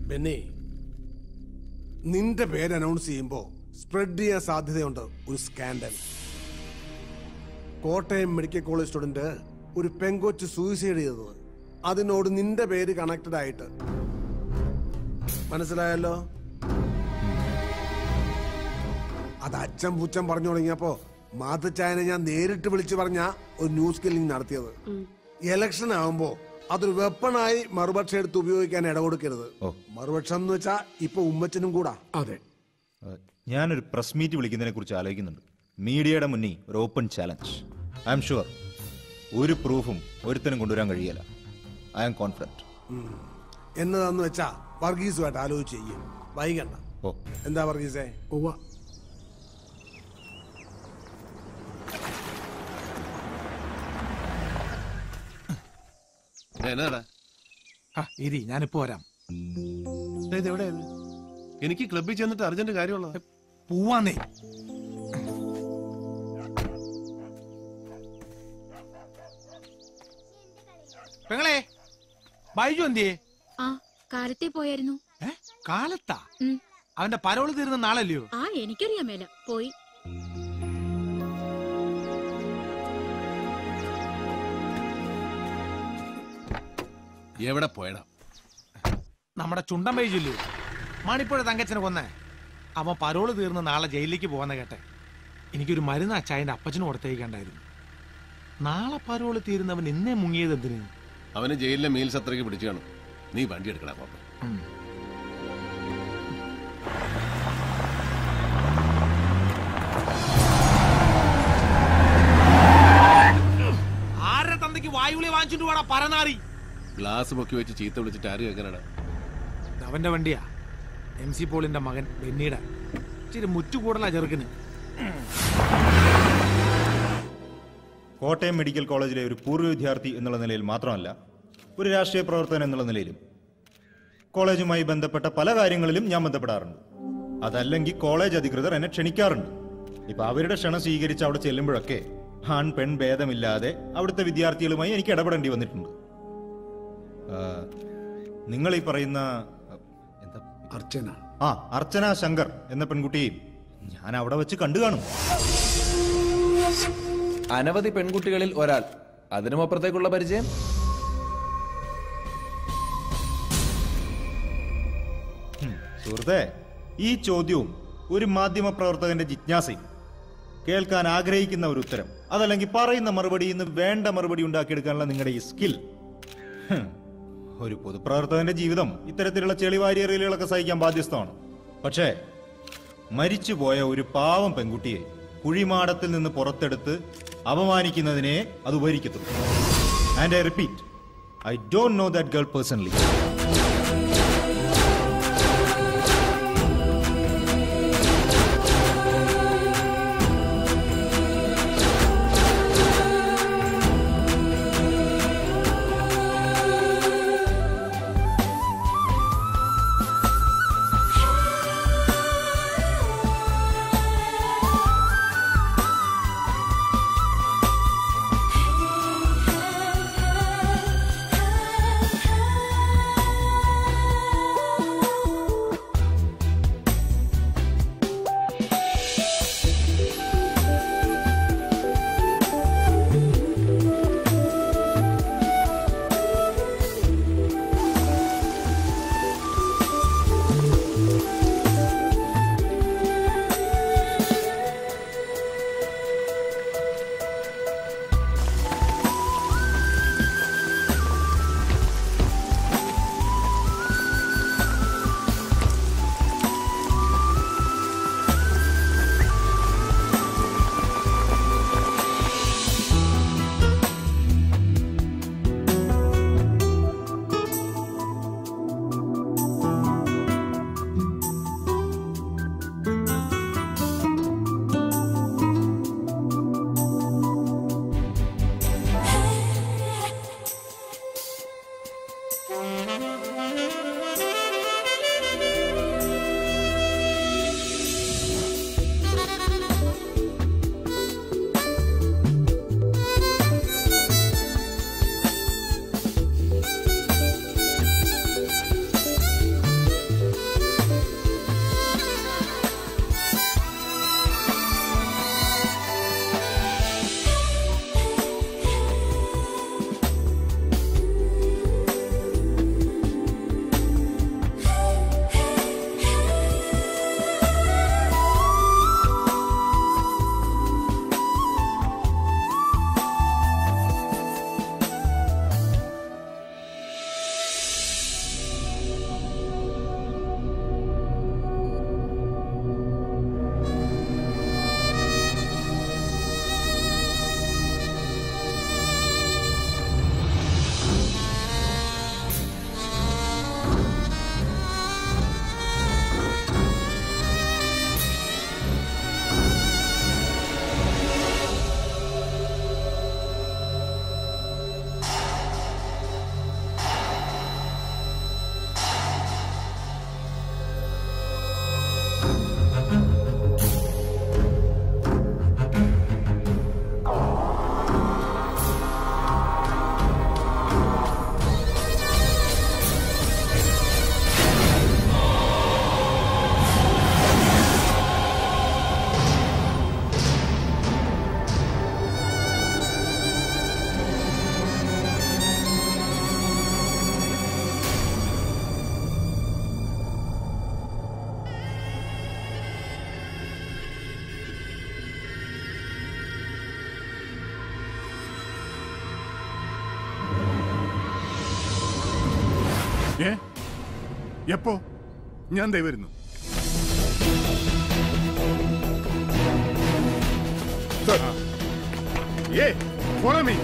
ബെന്നി നിന്റെ പേര് അനൗൺസ് ചെയ്യുമ്പോൾ സ്പ്രെഡ് ചെയ്യാൻ സാധ്യതയുണ്ട് ഒരു scandal Kottayam medical college student ഒരു പെങ്കൊച്ച് സൂയിസൈഡ് ചെയ്തത് അതിനോട് നിന്റെ പേര് കണക്റ്റഡ് ആയിട്ട് മനസ്സിലായല്ലോ അത് അച്ഛൻ പുച്ഛൻ പറഞ്ഞു തുടങ്ങിയപ്പോ മാതച്ചായനെ ഞാൻ നേരിട്ട് വിളിച്ചു പറഞ്ഞ ഒരു ന്യൂസ് കില്ലിംഗ് നടത്തിയത് ഇലക്ഷൻ ആവുമ്പോ അതൊരു വെപ്പണായി മറുപക്ഷം എടുത്ത് ഉപയോഗിക്കാൻ ഇടകൊടുക്കരുത് മറുപക്ഷം എന്ന് വെച്ചാ ഇപ്പൊ ഉമ്മച്ചനും കൂടാ അതെ ഏഹ്, ഞാനൊരു പ്രസ് മീറ്റ് വിളിക്കുന്നതിനെ കുറിച്ച് ആലോചിക്കുന്നുണ്ട് മീഡിയയുടെ മുന്നിൽ ഒരു open challenge I'm sure ഒരു പ്രൂഫും ഒരുത്തനും കൊണ്ടുവരാൻ കഴിയില്ല ഐ ആം കോൺഫിഡൻറ്റ് എന്നതാന്ന് വെച്ചാ വർഗീസുമായിട്ട് ആലോചിച്ച് ചെയ്യും വൈകണ്ട ഓ എന്താ വർഗീസേ ഉവ്വ എന്നാടാ ആ, ഇരി ഞാനിപ്പോ വരാം ഇത് എവിടെയാണ് എനിക്ക് ക്ലബ്ബിൽ ചെന്നിട്ട് അർജന്റ് കാര്യമുള്ളത് പോവാന്നേ പെങ്ങളെ ബൈജു എന്തിയേ ആ കാലത്തെ പോയായിരുന്നു ഏ കാലത്താ ഉം. അവന്റെ പരോള് തീരുന്ന നാളല്ലയോ ആ എനിക്കറിയാൻ മേല പോയി എവിടെ പോയടാ നമ്മുടെ ചുണ്ടൻ ബൈജുല്ലേ മണിപ്പുഴ തങ്കച്ചനെ കൊന്നേ അവൻ പരോള് തീർന്ന് നാളെ ജയിലിലേക്ക് പോവാന്ന് കേട്ടെ എനിക്കൊരു മരുന്ന് അച്ചായന്റെ അപ്പച്ചന് കൊടുത്തേക്കണ്ടായിരുന്നു നാളെ പരോള് തീരുന്നവൻ ഇന്നേ മുങ്ങിയത് എന്തിന് അവന് ജയിലിലെ മീൽസ് അത്രയ്ക്ക് പിടിച്ചു കാണും നീ വണ്ടി എടുക്കടാ പാപ്പ ഉം. ആരുടെ തന്തയ്ക്ക് വായുവിളി വാങ്ങിച്ചിട്ട് പോടാ പരനാറി ഗ്ലാസ് പൊക്കി വെച്ച് ചീത്ത വിളിച്ചിട്ട് ആര് കേൾക്കാനടാ ഇത് അവന്റെ വണ്ടിയാ എം സി പോളിന്റെ മകൻ ബെന്നിയുടെ ഇച്ചിരി മുറ്റുകൂടലാ ചെറുക്കിന് കോട്ടയം മെഡിക്കൽ കോളേജിലെ ഒരു പൂർവ്വ വിദ്യാർത്ഥി എന്നുള്ള നിലയിൽ മാത്രമല്ല ഒരു രാഷ്ട്രീയ പ്രവർത്തകൻ എന്നുള്ള നിലയിലും കോളേജുമായി ബന്ധപ്പെട്ട പല കാര്യങ്ങളിലും ഞാൻ ബന്ധപ്പെടാറുണ്ട് അതല്ലെങ്കിൽ കോളേജ് അധികൃതർ എന്നെ ക്ഷണിക്കാറുണ്ട് ഇപ്പൊ അവരുടെ ക്ഷണം സ്വീകരിച്ച് അവിടെ ചെല്ലുമ്പോഴൊക്കെ ആൺ പെൺ ഭേദമില്ലാതെ അവിടുത്തെ വിദ്യാർത്ഥികളുമായി എനിക്ക് ഇടപെടേണ്ടി വന്നിട്ടുണ്ട് ആ, നിങ്ങൾ ഈ പറയുന്ന എന്താ അർച്ചന ആ അർച്ചന ശങ്കർ എന്ന പെൺകുട്ടിയെയും ഞാൻ അവിടെ വെച്ച് കണ്ടു കാണും അനവധി പെൺകുട്ടികളിൽ ഒരാൾ അതിനും അപ്പുറത്തേക്കുള്ള പരിചയം ഹും, സുഹൃത്തെ ഈ ചോദ്യവും ഒരു മാധ്യമ പ്രവർത്തകന്റെ ജിജ്ഞാസയും കേൾക്കാൻ ആഗ്രഹിക്കുന്ന ഒരു ഉത്തരം അതല്ലെങ്കിൽ പറയുന്ന മറുപടി ഇന്ന് വേണ്ട മറുപടി ഉണ്ടാക്കിയെടുക്കാനുള്ള നിങ്ങളുടെ ഈ സ്കിൽ ഒരു പൊതുപ്രവർത്തകന്റെ ജീവിതം ഇത്തരത്തിലുള്ള ചെളിവാരിയറിയലുകളൊക്കെ സഹിക്കാൻ ബാധ്യസ്ഥമാണ് പക്ഷേ മരിച്ചുപോയ ഒരു പാവം പെൺകുട്ടിയെ കുഴിമാടത്തിൽ നിന്ന് പുറത്തെടുത്ത് അപമാനിക്കുന്നതിനെ അത് ഉപകരിക്കത്തുള്ളൂ and I repeat I don't know that girl personally ആ എപ്പോ ഞാൻ ദേ വരുന്നു ഏ ഫോളോ മീ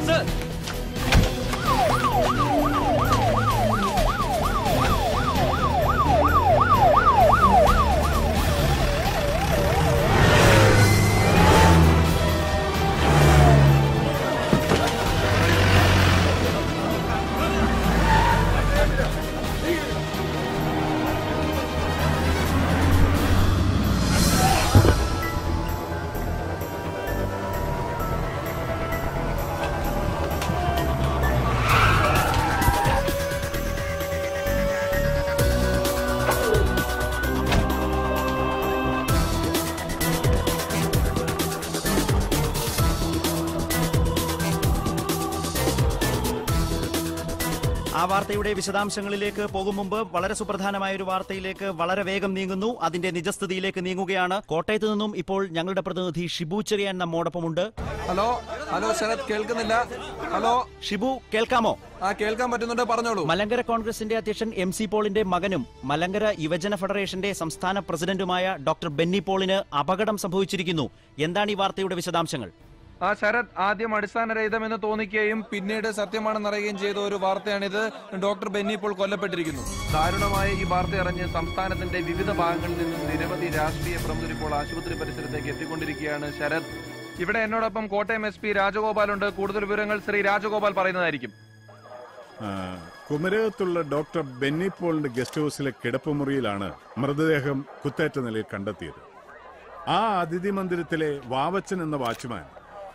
ആ വാർത്തയുടെ വിശദാംശങ്ങളിലേക്ക് പോകും മുമ്പ് വളരെ സുപ്രധാനമായ ഒരു വാർത്തയിലേക്ക് വളരെ വേഗം നീങ്ങുന്നു അതിന്റെ നിജസ്ഥിതിയിലേക്ക് നീങ്ങുകയാണ് കോട്ടയത്ത് നിന്നും ഇപ്പോൾ ഞങ്ങളുടെ പ്രതിനിധി ഷിബു ചെറിയാൻ നമ്മോടൊപ്പമുണ്ട് ഹലോ ഹലോ ശരത് കേൾക്കുന്നില്ല ഹലോ ഷിബു കേൾക്കാമോ ആ കേൾക്കാൻ പറ്റുന്നുണ്ട് പറഞ്ഞോളൂ മലങ്കര കോൺഗ്രസിന്റെ അധ്യക്ഷൻ എം സി പോളിന്റെ മകനും മലങ്കര യുവജന ഫെഡറേഷന്റെ സംസ്ഥാന പ്രസിഡന്റുമായ ഡോക്ടർ ബെന്നി പോളിന് അപകടം സംഭവിച്ചിരിക്കുന്നു എന്താണ് ഈ വാർത്തയുടെ വിശദാംശങ്ങൾ ആ ശരത് ആദ്യം അടിസ്ഥാനരഹിതമെന്ന് തോന്നിക്കുകയും പിന്നീട് സത്യമാണെന്നറിയുകയും ചെയ്ത ഒരു വാർത്തയാണിത് ഡോക്ടർ ബെന്നി ഇപ്പോൾ കൊല്ലപ്പെട്ടിരിക്കുന്നു ദാരുണമായ ഈ വാർത്ത അറിഞ്ഞ് സംസ്ഥാനത്തിന്റെ വിവിധ ഭാഗങ്ങളിൽ നിന്നും നിരവധി രാഷ്ട്രീയ പ്രമുഖർ ഇപ്പോൾ ആശുപത്രി പരിസരത്തേക്ക് എത്തിക്കൊണ്ടിരിക്കുകയാണ് ശരത് ഇവിടെ എന്നോടൊപ്പം കോട്ടയം എസ് പി രാജഗോപാലുണ്ട് കൂടുതൽ വിവരങ്ങൾ ശ്രീ രാജഗോപാൽ പറയുന്നതായിരിക്കും ആ, കുമരകത്തുള്ള ഡോക്ടർ ബെന്നി പോളിന്റെ ഗസ്റ്റ് ഹൗസിലെ കിടപ്പുമുറിയിലാണ് മൃതദേഹം കുത്തേറ്റ നിലയിൽ കണ്ടെത്തിയത് ആ അതിഥി മന്ദിരത്തിലെ വാവച്ചൻ എന്ന വാച്ച്മാൻ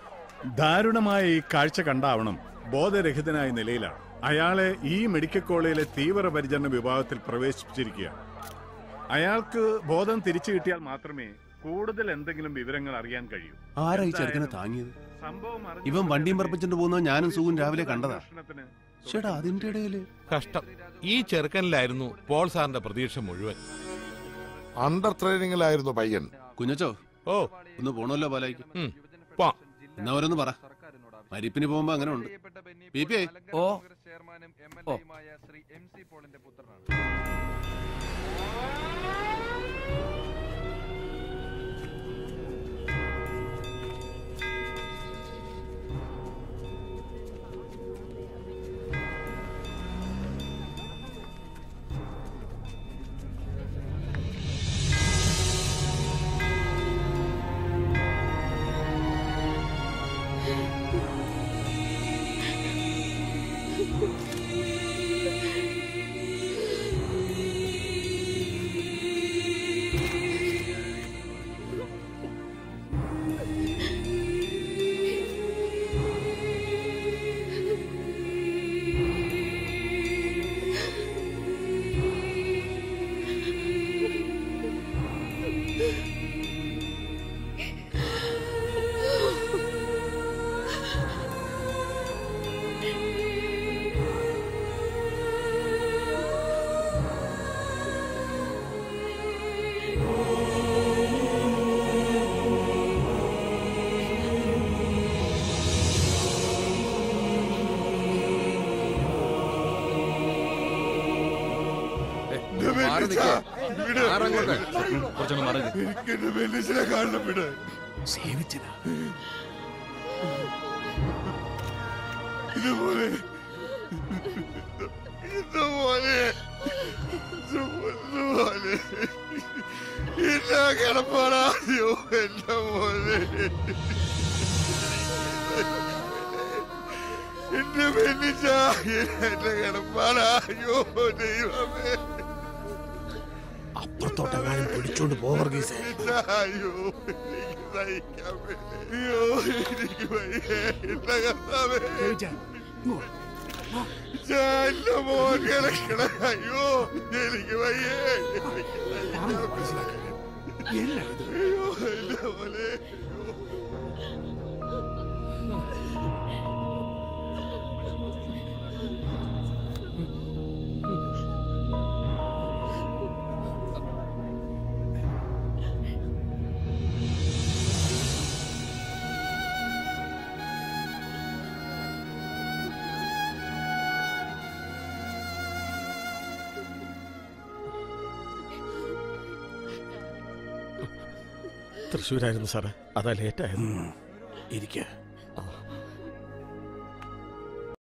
ദാരുണമായ ഈ കാഴ്ച കണ്ടാവണം ബോധരഹിതനായ നിലയിലാണ് അയാളെ ഈ മെഡിക്കൽ കോളേജിലെ തീവ്രപരിചരണ വിഭാഗത്തിൽ പ്രവേശിപ്പിച്ചിരിക്കുകയാണ് അയാൾക്ക് ബോധം തിരിച്ചു കിട്ടിയാൽ മാത്രമേ കൂടുതൽ എന്തെങ്കിലും വിവരങ്ങൾ അറിയാൻ കഴിയൂ ആരാ ഈ ചെറുക്കനെ താങ്ങിയത് സംഭവം അറിഞ്ഞ ഇവൻ വണ്ടിയും ഉടനെ പറപ്പിച്ചിട്ട് പോകുന്നത് ഞാനും സുഖം രാവിലെ കണ്ടതാ അന്വേഷണത്തിന് ചേട്ടാ അതിന്റെ ഇടയില് കഷ്ടം ഈ ചെറുക്കനിലായിരുന്നു പോൾ സാറിന്റെ പ്രതീക്ഷ മുഴുവൻ അണ്ടർ ട്രെയിനിങ്ങിലായിരുന്നു പയ്യൻ കുഞ്ഞച്ചോ ഓ ഒന്ന് പോണല്ലോ പാലായിക്ക് ഉം, പോവാം. എന്നാ ഓരോന്ന് പറ മരിപ്പിന് പോകുമ്പോ അങ്ങനെ ഉണ്ട് പി പി ഐ ഓ ഓ. മാറി നിൽക്ക്. മാറങ്ങോട്ട്. കുറച്ചൊന്ന് മാറി എനിക്കെന്റെ ബെന്നിച്ചിനെ കാണണം വിട് ഇതുപോലെ ഇതുപോലെ ഇതുപോലെ എല്ലാ കിടപ്പാടായോ എന്റെ പോലെ എന്റെ ബെന്നിച്ച എന്റെ കിടപ്പാടായോ ദൈവമേ അപ്പുറത്തോട്ടെങ്ങാനും പിടിച്ചോണ്ട് പോവർഗീസേ അയ്യോ എനിക്ക് സഹിക്കാൻ വയ്യ. അയ്യോ എനിക്ക് വയ്യ. എന്റെ കർത്താവേ. ഞാൻ എന്റെ മോൻ കിടക്കണ അയ്യോ എനിക്ക് വയ്യേ എനിക്ക് സഹിക്കാൻ വയ്യ. അയ്യോ എന്റെ മോനെ തൃശ്ശൂരായിരുന്നു സാറേ അതാ ലേറ്റായത് ഇരിക്കുക